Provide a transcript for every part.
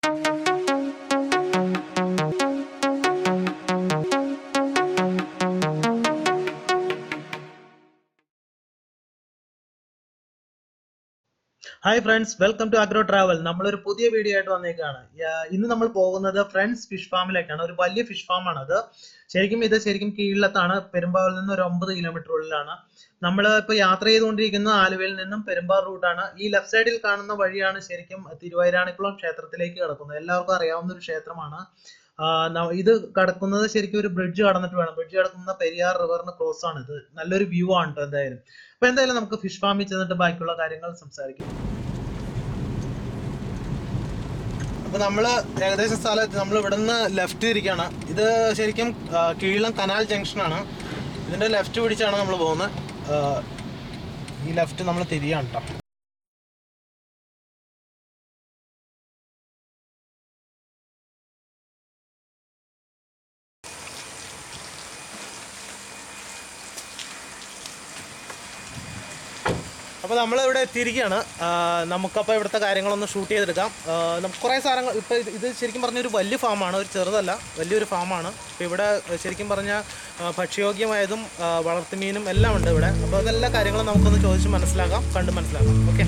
hi friends welcome to agro travel നമ്മളൊരു പുതിയ video ആയിട്ട് വന്നേക്കാണ് യാ- ഇന്ന് നമ്മൾ പോകുന്നത് ഫ്രണ്ട്സ് ഫിഷ് ഫാമിലേക്കാണ് ഒരു വലിയ ഫിഷ് ഫാം ആണത് ശരിക്കും ഇത് ശരിക്കും കീഴിലത്താണ് പെരുമ്പാവൂരിൽ നിന്ന് ഒരു ഒമ്പത് കിലോമീറ്റർ ഉള്ളിലാണ് നമ്മൾ ഇപ്പോൾ യാത്ര ചെയ്തുകൊണ്ടിരിക്കുന്ന ആലുവയിൽ നിന്നും പെരുമ്പാവൂർ റൂട്ടാണ് ഈ ലെഫ്റ്റ് സൈഡിൽ കാണുന്ന വഴിയാണ് ശരിക്കും തിരുവൈരാണിക്കുളം ക്ഷേത്രത്തിലേക്ക് കടക്കുന്നത് എല്ലാവർക്കും അറിയാവുന്ന ഒരു ക്ഷേത്രമാണ് ആ, ന- ഇത് കടക്കുന്നത് ശരിക്കും ഒരു ബ്രിഡ്ജ് കടന്നിട്ട് വേണം ബ്രിഡ്ജ് കടക്കുന്ന പെരിയാർ റിവറിന് ക്രോസ് ആണ് ഇത് നല്ലൊരു വ്യൂ ആണ് കേട്ടോ എന്തായാലും അപ്പൊ എന്തായാലും നമുക്ക് ഫിഷ് ഫാമിൽ ചെന്നിട്ട് ബാക്കിയുള്ള കാര്യങ്ങൾ സംസാരിക്കാം അപ്പൊ നമ്മള് ഏകദേശം സ്ഥലത്ത് നമ്മൾ ഇവിടുന്ന് ലെഫ്റ്റ് തിരിക്കാണ് ഇത് ശരിക്കും ആ, കീഴം കനാൽ ജംഗ്ഷൻ ആണ് ഇതിന്റെ ലെഫ്റ്റ് പിടിച്ചാണ് നമ്മൾ പോകുന്നത് ആ, ഈ ലെഫ്റ്റ് നമ്മൾ തിരിയാണ് കേട്ടോ അപ്പോൾ നമ്മൾ ഇവിടെ എത്തിയിരിക്കുകയാണ് ആ, നമുക്കപ്പോൾ ഇവിടുത്തെ കാര്യങ്ങളൊന്ന് ഷൂട്ട് ചെയ്തെടുക്കാം ആ, നമുക്ക് കുറേ സാധനങ്ങൾ ഇപ്പോൾ ഇത് ഇത് ശരിക്കും പറഞ്ഞ ഒരു വലിയ ഫാമാണ് ഒരു ചെറുതല്ല വലിയൊരു ഫാമാണ് അപ്പോൾ ഇവിടെ ശരിക്കും പറഞ്ഞാൽ ആ, ഭക്ഷ്യയോഗ്യമായതും ആ, വളർത്തുമീനും എല്ലാം ഉണ്ട് ഇവിടെ അപ്പോൾ അതെല്ലാ കാര്യങ്ങളും നമുക്കൊന്ന് ചോദിച്ച് മനസ്സിലാക്കാം കണ്ട് മനസ്സിലാക്കാം ഓക്കെ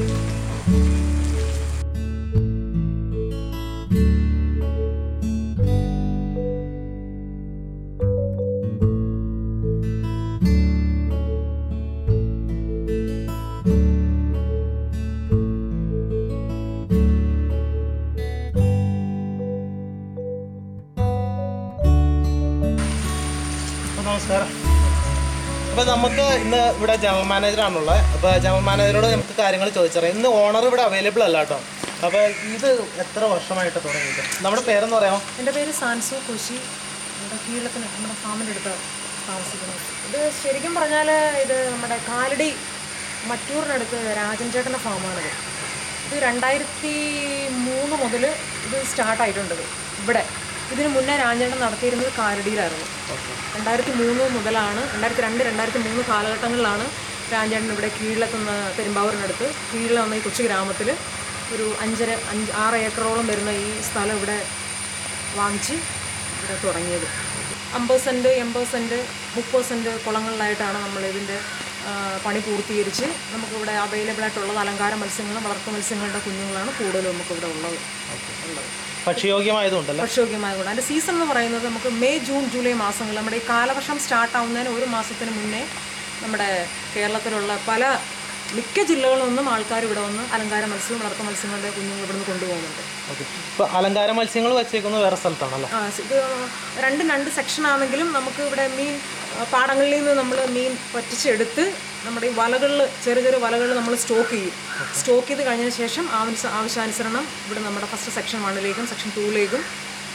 അപ്പോൾ നമസ്കാരം അപ്പോൾ നമുക്ക് ഇന്ന് ഇവിടെ ജനറൽ മാനേജറാണുള്ളത് അപ്പോൾ ജനറൽ മാനേജറോട് നമുക്ക് കാര്യങ്ങൾ ചോദിച്ചറിയാം ഇന്ന് ഓണർ ഇവിടെ അവൈലബിൾ അല്ല കേട്ടോ അപ്പോൾ ഇത് എത്ര വർഷമായിട്ട് തുടങ്ങിയിട്ട് നമ്മുടെ പേരെന്ന് പറയാമോ എൻ്റെ പേര് സാൻസു കുശി നമ്മുടെ കീഴത്തിന് നമ്മുടെ ഫാമിൻ്റെ അടുത്ത് താമസിക്കുന്നത് ഇത് ശരിക്കും പറഞ്ഞാൽ ഇത് നമ്മുടെ കാലടി മറ്റൂറിനടുത്ത് രാജൻ ചേട്ടൻ്റെ ഫാമാണിത് ഇത് രണ്ടായിരത്തി മൂന്ന് മുതൽ ഇത് സ്റ്റാർട്ടായിട്ടുണ്ട് ഇത് ഇവിടെ ഇതിന് മുന്നേ രാജേട്ടൻ നടത്തിയിരുന്നത് കാലടിയിലായിരുന്നു രണ്ടായിരത്തി മൂന്ന് മുതലാണ് രണ്ടായിരത്തി രണ്ട് രണ്ടായിരത്തി മൂന്ന് കാലഘട്ടങ്ങളിലാണ് രാജേട്ടൻ ഇവിടെ കീഴിലെത്തുന്ന പെരുമ്പാവൂരിനടുത്ത് കീഴിലെന്ന ഈ കൊച്ചു ഗ്രാമത്തിൽ ഒരു അഞ്ചര അഞ്ച് ആറ് ഏക്കറോളം വരുന്ന ഈ സ്ഥലം ഇവിടെ വാങ്ങിച്ച് ഇവിടെ തുടങ്ങിയത് അമ്പത് സെൻറ്റ് എൺപത് സെൻറ്റ് മുപ്പത് സെൻറ്റ് കുളങ്ങളിലായിട്ടാണ് നമ്മൾ ഇതിൻ്റെ പണി പൂർത്തീകരിച്ച് നമുക്കിവിടെ അവൈലബിൾ ആയിട്ടുള്ളത് അലങ്കാര മത്സ്യങ്ങളും വളർത്തു മത്സ്യങ്ങളുടെ കുഞ്ഞുങ്ങളാണ് കൂടുതലും നമുക്കിവിടെ ഉള്ളത് ഉള്ളത് ഭക്ഷ്യയോഗ്യമായതുണ്ടല്ലോ ഭക്ഷ്യയോഗ്യമായ ഗുണം അതിൻ്റെ സീസൺ എന്ന് പറയുന്നത് നമുക്ക് മെയ് ജൂൺ ജൂലൈ മാസങ്ങളിൽ നമ്മുടെ ഈ കാലവർഷം സ്റ്റാർട്ട് ആവുന്നതിന് ഒരു മാസത്തിന് മുന്നേ നമ്മുടെ കേരളത്തിലുള്ള പല മിക്ക ജില്ലകളിൽ നിന്നും ആൾക്കാർ ഇവിടെ വന്ന് അലങ്കാര മത്സ്യവും വളർത്തു മത്സ്യങ്ങളുടെ കുഞ്ഞുങ്ങൾ ഇവിടെ നിന്ന് കൊണ്ടുപോകുന്നുണ്ട് ഓക്കെ ഇപ്പോൾ അലങ്കാര മത്സ്യങ്ങൾ വെച്ചേക്കുന്നത് വേറെ സ്ഥലത്താണല്ലോ ആ, ഇത് രണ്ടും രണ്ട് സെക്ഷൻ ആണെങ്കിലും നമുക്ക് ഇവിടെ മീൻ ആ, പാടങ്ങളിൽ നിന്ന് നമ്മൾ മീൻ പറ്റിച്ചെടുത്ത് നമ്മുടെ ഈ വലകളിൽ ചെറിയ ചെറിയ വലകളിൽ നമ്മൾ സ്റ്റോക്ക് ചെയ്യും സ്റ്റോക്ക് ചെയ്ത് കഴിഞ്ഞതിന് ശേഷം ആവശ്യ ആവശ്യാനുസരണം ഇവിടെ നമ്മുടെ ഫസ്റ്റ് സെക്ഷൻ വണ്ണിലേക്കും സെക്ഷൻ ടൂവിലേക്കും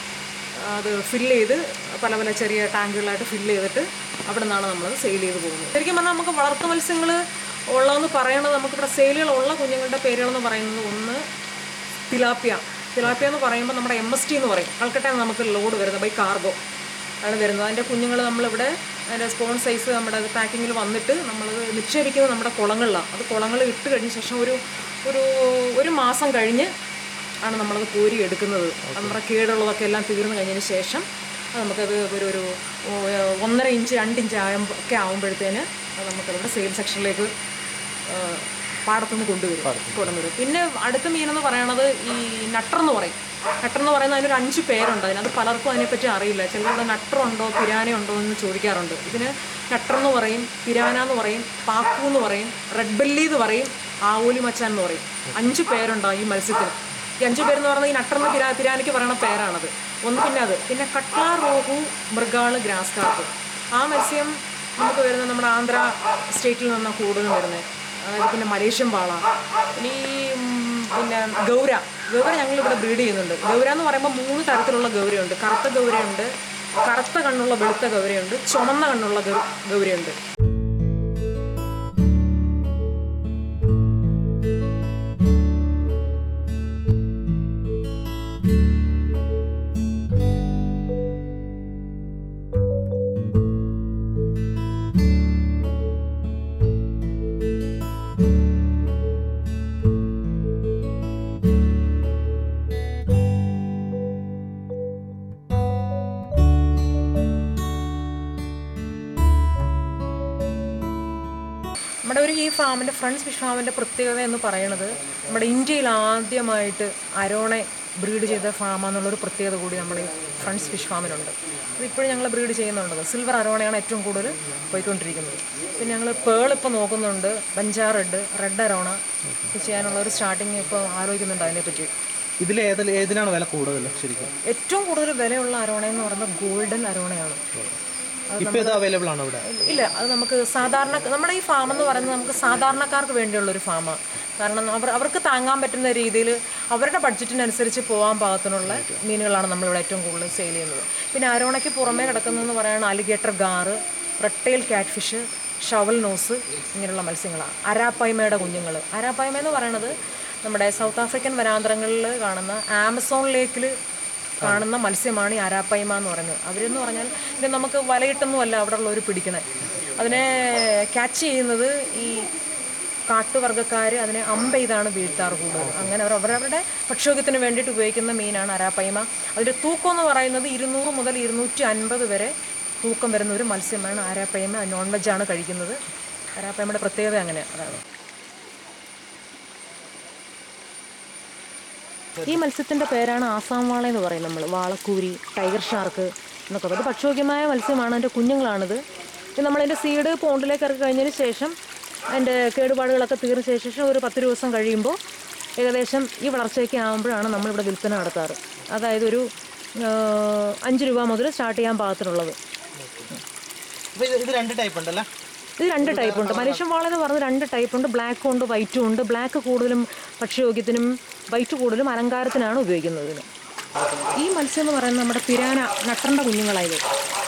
അത് ഫില്ല് ചെയ്ത് പല പല ചെറിയ ടാങ്കുകളായിട്ട് ഫില്ല് ചെയ്തിട്ട് അവിടെ നിന്നാണ് നമ്മളത് സെയിൽ ചെയ്ത് പോകുന്നത് ശരിക്കും പറഞ്ഞാൽ നമുക്ക് വളർത്തു മത്സ്യങ്ങൾ ഉള്ളതെന്ന് പറയുന്നത് നമുക്കിവിടെ സെയിലുകളുള്ള കുഞ്ഞുങ്ങളുടെ പേരുകളെന്ന് പറയുന്നത് ഒന്ന് തിലാപ്പിയ തിലാപ്പിയ എന്ന് പറയുമ്പോൾ നമ്മുടെ എം എസ് ടി എന്ന് പറയും കൽക്കട്ടയിൽ നമുക്ക് ലോഡ് വരുന്നത് ബൈ കാർഗോ ആണ് വരുന്നത് അതിൻ്റെ കുഞ്ഞുങ്ങൾ നമ്മളിവിടെ അതിൻ്റെ സ്പോൺ സൈസ് നമ്മുടെ പാക്കിങ്ങിൽ വന്നിട്ട് നമ്മൾ നിക്ഷേപിക്കുന്നത് നമ്മുടെ കുളങ്ങളിലാണ് അത് കുളങ്ങളിൽ ഇട്ട് കഴിഞ്ഞ ശേഷം ഒരു ഒരു ഒരു മാസം കഴിഞ്ഞ് ആണ് നമ്മളത് കോരി എടുക്കുന്നത് നമ്മുടെ കേടുള്ളതൊക്കെ എല്ലാം തീർന്നു കഴിഞ്ഞതിന് ശേഷം അത് നമുക്കത് ഒരു ഒരു ഓ- ഒന്നര ഇഞ്ച് രണ്ട് ഇഞ്ച് ആകുമ്പോൾ ഒക്കെ ആകുമ്പോഴത്തേന് അത് നമുക്കതിവിടെ സെയിൽ സെക്ഷനിലേക്ക് പാടത്തുനിന്ന് കൊണ്ടുവരും കൊണ്ടുവരും പിന്നെ അടുത്ത മീനെന്ന് പറയണത് ഈ നട്ടർ എന്ന് പറയും നട്ടർ എന്ന് പറയുന്നത് അതിനൊരു അഞ്ച് പേരുണ്ട് അതിനകത്ത് പലർക്കും അതിനെപ്പറ്റി അറിയില്ല ചിലരുടെ നട്ടർ ഉണ്ടോ പിരാന ഉണ്ടോ എന്ന് ചോദിക്കാറുണ്ട് ഇതിന് നട്ടർ എന്ന് പറയും പിരാന എന്ന് പറയും പാക്കു എന്ന് പറയും റെഡ് ബെല്ലി എന്ന് പറയും ആവൂലി മച്ചാൻ എന്ന് പറയും അഞ്ച് പേരുണ്ടോ ഈ മത്സ്യത്തിന് ഈ അഞ്ച് പേരെന്ന് പറയുന്നത് ഈ നട്ടറിന് പിരാ പിരാനിക്ക് പറയുന്ന പേരാണത് ഒന്ന് പിന്നെ അത് പിന്നെ കട്ട്ല റോഹു മൃഗാള് ഗ്രാസ് കാർപ്പ് ആ മത്സ്യം നമുക്ക് വരുന്നത് നമ്മുടെ ആന്ധ്ര സ്റ്റേറ്റിൽ നിന്നാണ് കൂടുതലും വരുന്നത് അതായത് പിന്നെ മലേഷ്യൻ പാള പിന്നെ ഈ ഉം, പിന്നെ ഗൗര ഗൗര ഞങ്ങൾ ഇവിടെ ബ്രീഡ് ചെയ്യുന്നുണ്ട് ഗൗര എന്ന് പറയുമ്പോൾ മൂന്ന് തരത്തിലുള്ള ഗൗരയുണ്ട് കറുത്ത ഗൗരയുണ്ട് കറുത്ത കണ്ണുള്ള വെളുത്ത ഗൗരയുണ്ട് ചുമന്ന കണ്ണുള്ള ഗൗ- ഗൗരയുണ്ട് നമ്മുടെ ഒരു ഈ ഫാമിൻ്റെ ഫ്രണ്ട്സ് ഫിഷ് ഫാമിൻ്റെ പ്രത്യേകത എന്ന് പറയുന്നത് നമ്മുടെ ഇന്ത്യയിൽ ആദ്യമായിട്ട് അരോണെ ബ്രീഡ് ചെയ്ത ഫാമാന്നുള്ളൊരു പ്രത്യേകത കൂടി നമ്മുടെ ഈ ഫ്രണ്ട്സ് ഫിഷ് ഫാമിനുണ്ട് അതിപ്പോഴും ഞങ്ങൾ ബ്രീഡ് ചെയ്യുന്നുണ്ട് സിൽവർ അരോണയാണ് ഏറ്റവും കൂടുതൽ പോയിക്കൊണ്ടിരിക്കുന്നത് പിന്നെ ഞങ്ങൾ പേൾ ഇപ്പോൾ നോക്കുന്നുണ്ട് ബഞ്ചാർ റെഡ് റെഡ് അരോണ ഇത് ചെയ്യാനുള്ള ഒരു സ്റ്റാർട്ടിങ് ഇപ്പോൾ ആലോചിക്കുന്നുണ്ട് അതിനെപ്പറ്റി ഇതിൽ ഏതിൽ ഏതിനാണ് വില കൂടുതൽ ശരിക്കും ഏറ്റവും കൂടുതൽ വിലയുള്ള അരോണ എന്ന് പറയുന്നത് ഗോൾഡൻ അരോണയാണ് ഇപ്പൊ ഇത് അവൈലബിൾ ആണ് ഇവിടെ ഇല്ല അത് നമുക്ക് സാധാരണ നമ്മുടെ ഈ ഫാം എന്ന് പറയുന്നത് നമുക്ക് സാധാരണക്കാർക്ക് വേണ്ടിയുള്ള ഒരു ഫാമാണ് കാരണം അവർ അവർക്ക് താങ്ങാൻ പറ്റുന്ന രീതിയിൽ അവരുടെ ബഡ്ജറ്റിനനുസരിച്ച് പോകാൻ പാകത്തിനുള്ള മീനുകളാണ് നമ്മളിവിടെ ഏറ്റവും കൂടുതൽ സെയിൽ ചെയ്യുന്നത് പിന്നെ അരോണയ്ക്ക് പുറമേ കിടക്കുന്നതെന്ന് പറയുന്നത് അലിഗേറ്റർ ഗാറ് റെട്ടയിൽ ക്യാറ്റ് ഫിഷ് ഷവൽ നോസ് ഇങ്ങനെയുള്ള മത്സ്യങ്ങളാണ് അരാപ്പായ്മയുടെ കുഞ്ഞുങ്ങൾ അരാപ്പായ്മ എന്ന് പറയുന്നത് നമ്മുടെ സൗത്ത് ആഫ്രിക്കൻ വനാന്തരങ്ങളിൽ കാണുന്ന ആമസോൺ ലേക്കിൽ കാണുന്ന മത്സ്യമാണ് ഈ അരാപ്പൈമ എന്ന് പറയുന്നത് അവരെന്ന് പറഞ്ഞാൽ ഇത് നമുക്ക് വലയിട്ടൊന്നുമല്ല അവിടെ ഉള്ളവർ പിടിക്കണേ അതിനെ ക്യാച്ച് ചെയ്യുന്നത് ഈ കാട്ടുവർഗ്ഗക്കാർ അതിനെ അമ്പ ചെയ്താണ് വീഴ്ത്താറ് കൂടുതൽ അങ്ങനെ അവർ അവരവരുടെ ഭക്ഷ്യോഗ്യത്തിന് വേണ്ടിയിട്ട് ഉപയോഗിക്കുന്ന മീനാണ് അരാപ്പൈമ അതിൻ്റെ തൂക്കം എന്ന് പറയുന്നത് ഇരുന്നൂറ് മുതൽ ഇരുന്നൂറ്റി അൻപത് വരെ തൂക്കം വരുന്ന ഒരു മത്സ്യമാണ് ആരാപ്പയ്മ നോൺ വെജാണ് കഴിക്കുന്നത് ആരാപ്പയ്മയുടെ പ്രത്യേകത അങ്ങനെ അതാണ് ഈ മത്സ്യത്തിൻ്റെ പേരാണ് ആസാം വാള എന്ന് പറയും നമ്മൾ വാളക്കൂരി ടൈഗർ ഷാർക്ക് എന്നൊക്കെ പറയും ഇത് ഭക്ഷ്യോഗ്യമായ മത്സ്യമാണ് അതിൻ്റെ കുഞ്ഞുങ്ങളാണിത് ഇത് നമ്മളതിൻ്റെ സീഡ് പോണ്ടിലേക്ക് ഇറക്കി കഴിഞ്ഞതിന് ശേഷം അതിൻ്റെ കേടുപാടുകളൊക്കെ തീർന്ന ശേഷം ഒരു പത്ത് ദിവസം കഴിയുമ്പോൾ ഏകദേശം ഈ വളർച്ചയൊക്കെ ആകുമ്പോഴാണ് നമ്മളിവിടെ വിൽപ്പന നടത്താറ് അതായത് ഒരു ആ, അഞ്ച് രൂപ മുതൽ സ്റ്റാർട്ട് ചെയ്യാൻ പാകത്തിനുള്ളത് അപ്പൊ ഇത് ഇത് രണ്ട് ടൈപ്പ് ഉണ്ടല്ലേ ഇത് രണ്ട് ടൈപ്പ് ഉണ്ട് മനുഷ്യൻ വാള എന്ന് പറഞ്ഞ് രണ്ട് ടൈപ്പ് ഉണ്ട് ബ്ലാക്കും ഉണ്ട് വൈറ്റും ഉണ്ട് ബ്ലാക്ക് കൂടുതലും ഭക്ഷ്യയോഗ്യത്തിനും വൈറ്റ് കൂടുതലും അലങ്കാരത്തിനാണ് ഉപയോഗിക്കുന്നത് ഇതിന് ഈ മത്സ്യം എന്ന് പറയുന്നത് നമ്മുടെ പിരാന നട്ടറിൻ്റെ കുഞ്ഞുങ്ങളായത്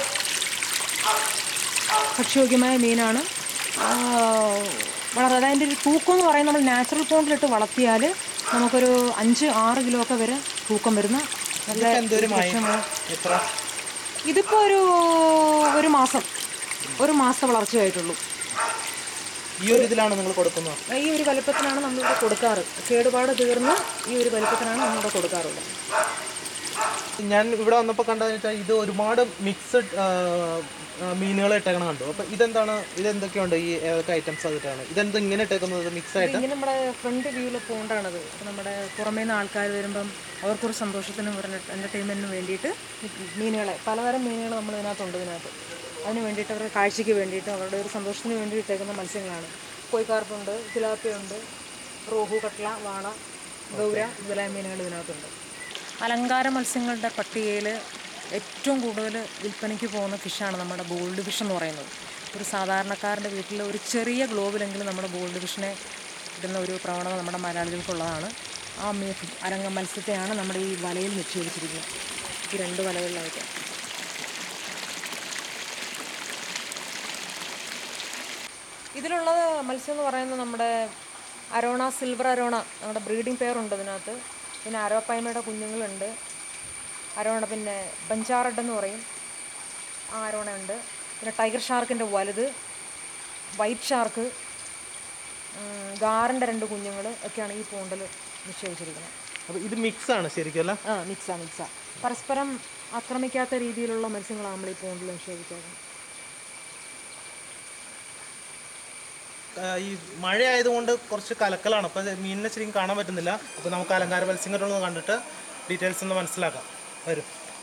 ഭക്ഷ്യയോഗ്യമായ മീനാണ് ആ, വളരെ അതിൻ്റെ ഒരു തൂക്കം എന്ന് പറയുന്നത് നമ്മൾ നാച്ചുറൽ പോണ്ടിലിട്ട് വളർത്തിയാൽ നമുക്കൊരു അഞ്ച് ആറ് കിലോ ഒക്കെ വരെ തൂക്കം വരുന്ന നല്ല എന്തോരമായി എത്ര ഇതിപ്പോൾ ഒരു ഒരു മാസം ഒരു മാസത്തെ വളർച്ചയായിട്ടുള്ളൂ ഈ ഒരു ഇതിലാണ് നിങ്ങൾ കൊടുക്കുന്നത് ഈ ഒരു വലിപ്പത്തിനാണ് നമ്മളിവിടെ കൊടുക്കാറ് കേടുപാട് തീർന്ന് ഈ ഒരു വലിപ്പത്തിനാണ് നമ്മളിവിടെ കൊടുക്കാറുള്ളത് ഞാൻ ഇവിടെ വന്നപ്പോൾ കണ്ടതെന്ന് വെച്ചാൽ ഇത് ഒരുപാട് മിക്സഡ് മീനുകൾ ഇട്ടേക്കണ കണ്ടു അപ്പൊ ഇതെന്താണ് ഇതെന്തൊക്കെയുണ്ട് ഈ ഏതൊക്കെ ഐറ്റംസ് ആയിട്ടാണ് ഇതെന്ത് ഇങ്ങനെ ഇട്ടേക്കുന്നത് മിക്സ് ആയിട്ട് ഇങ്ങനെ നമ്മുടെ ഫ്രണ്ട് വ്യൂവിൽ പോകേണ്ടതാണത് നമ്മുടെ പുറമേ നിന്ന് ആൾക്കാർ വരുമ്പം അവർക്കൊരു സന്തോഷത്തിനും ഒരു എൻ്റർടൈൻമെൻറ്റിനും വേണ്ടിയിട്ട് മീനുകളെ പലതരം മീനുകൾ നമ്മൾ ഇതിനകത്തുണ്ട് ഇതിനകത്ത് അതിന് വേണ്ടിയിട്ട് അവരുടെ കാഴ്ചയ്ക്ക് വേണ്ടിയിട്ട് അവരുടെ ഒരു സന്തോഷത്തിന് വേണ്ടി ഇട്ടേക്കുന്ന മത്സ്യങ്ങളാണ് കോയിക്കാർപ്പുണ്ട് തിലാപ്പിയുണ്ട് റോഹു കട്ട്ല വാള ഗൗര മുതലായ മീനുകൾ ഇതിനകത്തുണ്ട് അലങ്കാര മത്സ്യങ്ങളുടെ പട്ടികയിൽ ഏറ്റവും കൂടുതൽ വിൽപ്പനയ്ക്ക് പോകുന്ന ഫിഷാണ് നമ്മുടെ ഗോൾഡ് ഫിഷ് എന്ന് പറയുന്നത് ഒരു സാധാരണക്കാരൻ്റെ വീട്ടിൽ ഒരു ചെറിയ ഗ്ലോബിലെങ്കിലും നമ്മുടെ ഗോൾഡ് ഫിഷിനെ ഇടുന്ന ഒരു പ്രവണത നമ്മുടെ മലയാളികൾക്കുള്ളതാണ് ആ മീ അരങ്ങ മത്സ്യത്തെയാണ് നമ്മുടെ ഈ വലയിൽ നിക്ഷേപിച്ചിരിക്കുന്നത് ഈ രണ്ട് വലകളിലായിട്ട് ഇതിലുള്ള മത്സ്യം എന്ന് പറയുന്നത് നമ്മുടെ അരോണ സിൽവർ അരോണ നമ്മുടെ ബ്രീഡിംഗ് പെയറുണ്ട് ഇതിനകത്ത് പിന്നെ അരോപ്പായ്മയുടെ കുഞ്ഞുങ്ങളുണ്ട് അരോണ പിന്നെ ബഞ്ചാറഡ് എന്ന് പറയും ആ അരോണ ഉണ്ട് പിന്നെ ടൈഗർ ഷാർക്കിൻ്റെ വലുത് വൈറ്റ് ഷാർക്ക് ഗാറിൻ്റെ രണ്ട് കുഞ്ഞുങ്ങൾ ഒക്കെയാണ് ഈ പോണ്ടിൽ നിക്ഷേപിച്ചിരിക്കുന്നത് അപ്പൊ ഇത് മിക്സ് ആണ് ശരിക്കും അല്ലേ ആ മിക്സാ മിക്സാ പരസ്പരം ആക്രമിക്കാത്ത രീതിയിലുള്ള മത്സ്യങ്ങളാണ് നമ്മൾ ഈ പോണ്ടിൽ നിക്ഷേപിക്കുന്നത് ആ, ഈ മഴ ആയതുകൊണ്ട് കുറച്ച് കലക്കലാണ് അപ്പൊ മീനിനെ ശരിക്കും കാണാൻ പറ്റുന്നില്ല അപ്പൊ നമുക്ക് അലങ്കാര മത്സ്യങ്ങളൊന്ന് കണ്ടിട്ട് ഡീറ്റെയിൽസ് ഒന്ന് മനസ്സിലാക്കാം വരും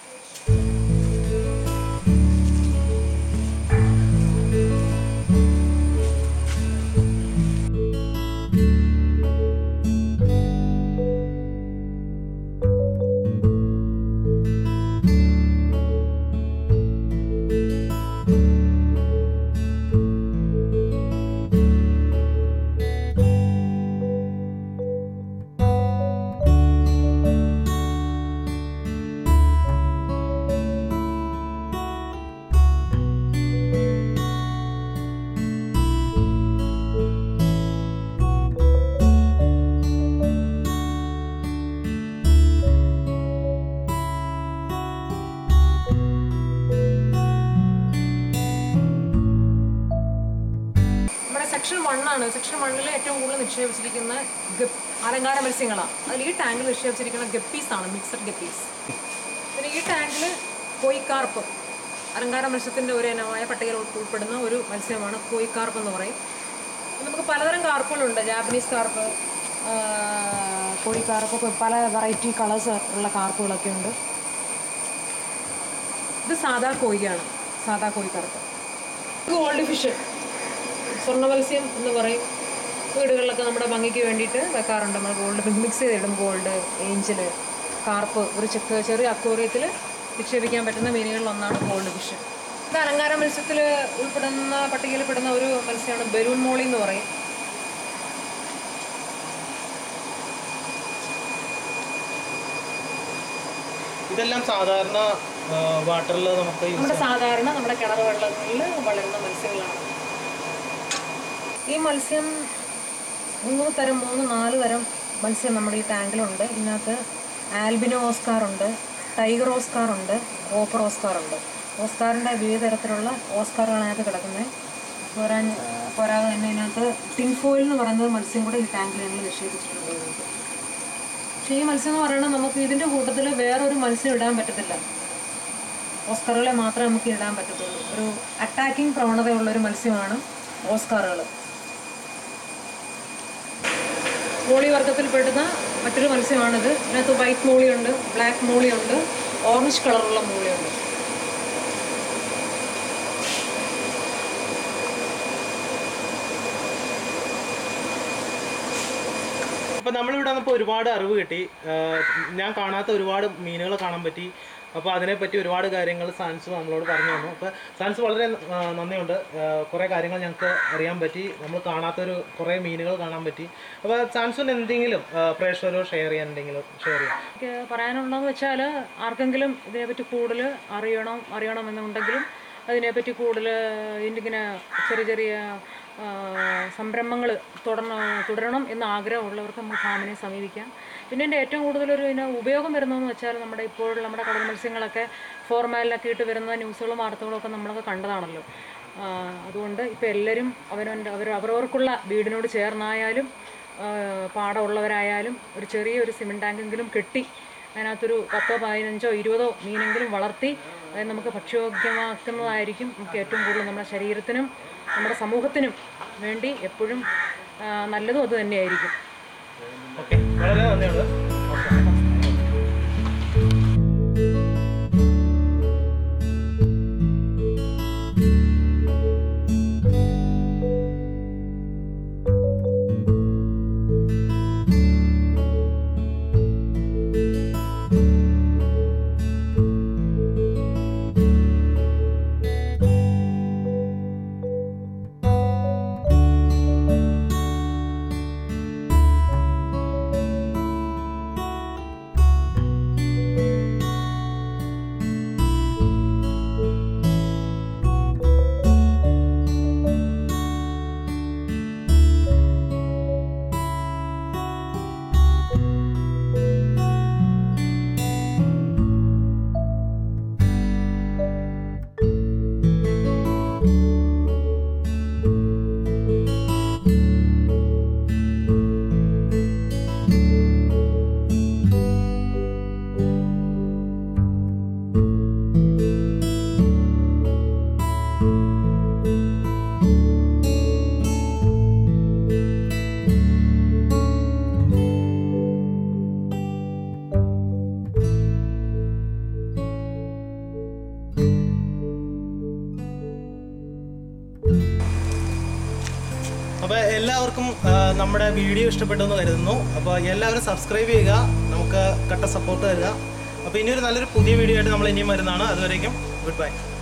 നമ്മുടെ സെക്ഷൻ വണ്ണാണ് സെക്ഷൻ വണ്ണിൽ ഏറ്റവും കൂടുതൽ നിക്ഷേപിച്ചിരിക്കുന്ന ഗപ്പ് അലങ്കാര മത്സ്യങ്ങളാണ് അതിൽ ഈ ടാങ്കിൽ നിക്ഷേപിച്ചിരിക്കുന്ന ഗപ്പീസ് ആണ് മിക്സഡ് ഗപ്പീസ് പിന്നെ ഈ ടാങ്കിൽ കോയിക്കാർപ്പ് അലങ്കാര മത്സ്യത്തിൻ്റെ ഒരു ഇനമായ പട്ടികയിൽ ഉൾ- ഉൾപ്പെടുന്ന ഒരു മത്സ്യമാണ് കോയിക്കാർപ്പ് എന്ന് പറയും നമുക്ക് പലതരം കാർപ്പുകളുണ്ട് ജാപ്പനീസ് കാർപ്പ് കോഴിക്കാർപ്പൊക്കെ പല വെറൈറ്റി കളേഴ്സ് ഉള്ള കാർപ്പുകളൊക്കെ ഉണ്ട് ഇത് സാധാ കോഴിയാണ് സാധാ കോഴിക്കാർപ്പ് ഇത് ഗോൾഡ് ഫിഷ് സ്വർണ്ണ മത്സ്യം എന്ന് പറയും വീടുകളിലൊക്കെ നമ്മുടെ ഭംഗിക്ക് വേണ്ടിയിട്ട് വെക്കാറുണ്ട് നമ്മൾ ഗോൾഡ് മിക്സ് ചെയ്തിടും ഗോൾഡ് ഏഞ്ചൽ കാർപ്പ് ഒരു ചെക്ക് ചെറിയ അക്വേറിയത്തിൽ നിക്ഷേപിക്കാൻ പറ്റുന്ന മീനുകളിൽ ഒന്നാണ് ഗോൾഡ് ഫിഷ് ഇത് അലങ്കാര മത്സ്യത്തിൽ ഉൾപ്പെടുന്ന പട്ടികയിൽ പെടുന്ന ഒരു മത്സ്യമാണ് ബലൂൺ മോളി എന്ന് പറയും ഇതെല്ലാം സാധാരണ വാട്ടറിൽ നമുക്ക് യൂസ് നമ്മുടെ സാധാരണ നമ്മുടെ കിണർ വെള്ളങ്ങളിൽ വളരുന്ന മത്സ്യങ്ങളാണ് ഈ മത്സ്യം മൂന്ന് തരം മൂന്ന് നാല് തരം മത്സ്യം നമ്മുടെ ഈ ടാങ്കിലുണ്ട് ഇതിനകത്ത് ആൽബിനോ ഓസ്കാർ ഉണ്ട് ടൈഗർ ഓസ്കാർ ഉണ്ട് ഓപ്പർ ഓസ്കാർ ഉണ്ട് ഓസ്കാറിൻ്റെ വിവിധ തരത്തിലുള്ള ഓസ്കാറുകളാണ് അതിനകത്ത് കിടക്കുന്നത് പോരാൻ പോരാതെ തന്നെ ഇതിനകത്ത് ടിൻഫോയിൽ എന്ന് പറയുന്ന മത്സ്യം കൂടെ ഈ ടാങ്കിൽ ഞങ്ങൾ നിക്ഷേപിച്ചിട്ടുണ്ട് ഇതിനകത്ത് പക്ഷേ ഈ മത്സ്യം എന്ന് പറയുന്നത് നമുക്ക് ഇതിൻ്റെ കൂട്ടത്തിൽ വേറൊരു മത്സ്യം ഇടാൻ പറ്റത്തില്ല ഓസ്കാറുകളെ മാത്രമേ നമുക്ക് ഇടാൻ പറ്റത്തുള്ളൂ ഒരു അറ്റാക്കിംഗ് പ്രവണതയുള്ള ഒരു മത്സ്യമാണ് ഓസ്കാറുകൾ മോളി വർഗത്തിൽപ്പെടുന്ന മറ്റൊരു മത്സ്യമാണിത് ഇതിനകത്ത് വൈറ്റ് മോളിയുണ്ട് ബ്ലാക്ക് മോളിയുണ്ട് ഓറഞ്ച് കളറുള്ള മോളിയുണ്ട് അപ്പൊ നമ്മളിവിടെ വന്നപ്പോൾ ഒരുപാട് അറിവ് കിട്ടി ആഹ് ഞാൻ കാണാത്ത ഒരുപാട് മീനുകൾ കാണാൻ പറ്റി അപ്പോൾ അതിനെപ്പറ്റി ഒരുപാട് കാര്യങ്ങൾ സാൻസ് നമ്മളോട് പറഞ്ഞു തന്നു അപ്പോൾ സാൻസ് വളരെ ആഹ് നന്ദിയുണ്ട് ആഹ് കുറേ കാര്യങ്ങൾ ഞങ്ങൾക്ക് അറിയാൻ പറ്റി നമ്മൾ കാണാത്തൊരു കുറേ മീനുകൾ കാണാൻ പറ്റി അപ്പോൾ സാൻസിന് എന്തെങ്കിലും ആഹ് പ്രേക്ഷകരോ ഷെയർ ചെയ്യാൻ എന്തെങ്കിലും ഷെയർ ചെയ്യാം എനിക്ക് പറയാനുള്ളതെന്ന് വെച്ചാൽ ആർക്കെങ്കിലും ഇതിനെപ്പറ്റി കൂടുതൽ അറിയണം അറിയണമെന്നുണ്ടെങ്കിലും അതിനെപ്പറ്റി കൂടുതൽ ഇതിങ്ങനെ ചെറിയ ചെറിയ സംരംഭങ്ങൾ തുടരണം തുടരണം എന്ന് ആഗ്രഹമുള്ളവർക്ക് നമുക്ക് ഫാമിനെ സമീപിക്കാം പിന്നെ എൻ്റെ ഏറ്റവും കൂടുതലൊരു ഇതിന് ഉപയോഗം വരുന്നതെന്ന് വെച്ചാൽ നമ്മുടെ ഇപ്പോൾ നമ്മുടെ കടൽ മത്സ്യങ്ങളൊക്കെ ഫോർമാലിനൊക്കെ ഇട്ട് വരുന്ന ന്യൂസുകളും വാർത്തകളും ഒക്കെ നമ്മളൊക്കെ കണ്ടതാണല്ലോ ആ, അതുകൊണ്ട് ഇപ്പോൾ എല്ലാവരും അവനവൻ്റെ അവർ അവരവർക്കുള്ള വീടിനോട് ചേർന്നായാലും ആ, പാടമുള്ളവരായാലും ഒരു ചെറിയ ഒരു സിമെൻറ്റ് ടാങ്കെങ്കിലും കെട്ടി അതിനകത്തൊരു പത്തോ പതിനഞ്ചോ ഇരുപതോ മീനെങ്കിലും വളർത്തി അത് നമുക്ക് ഭക്ഷ്യോഗ്യമാക്കുന്നതായിരിക്കും നമുക്ക് ഏറ്റവും കൂടുതൽ നമ്മുടെ ശരീരത്തിനും നമ്മുടെ സമൂഹത്തിനും വേണ്ടി എപ്പോഴും ആ, നല്ലതും അത് തന്നെയായിരിക്കും ഓക്കെ വളരെ നന്ദിയുണ്ട് ഓക്കെ അപ്പോൾ എല്ലാവർക്കും ആ, നമ്മുടെ വീഡിയോ ഇഷ്ടപ്പെട്ടു എന്ന് കരുതുന്നു അപ്പോൾ എല്ലാവരും സബ്സ്ക്രൈബ് ചെയ്യുക നമുക്ക് കട്ട സപ്പോർട്ട് തരിക അപ്പോൾ ഇനിയൊരു നല്ലൊരു പുതിയ വീഡിയോ ആയിട്ട് നമ്മൾ ഇനിയും വരുന്നതാണ് അതുവരേക്കും ഗുഡ് ബൈ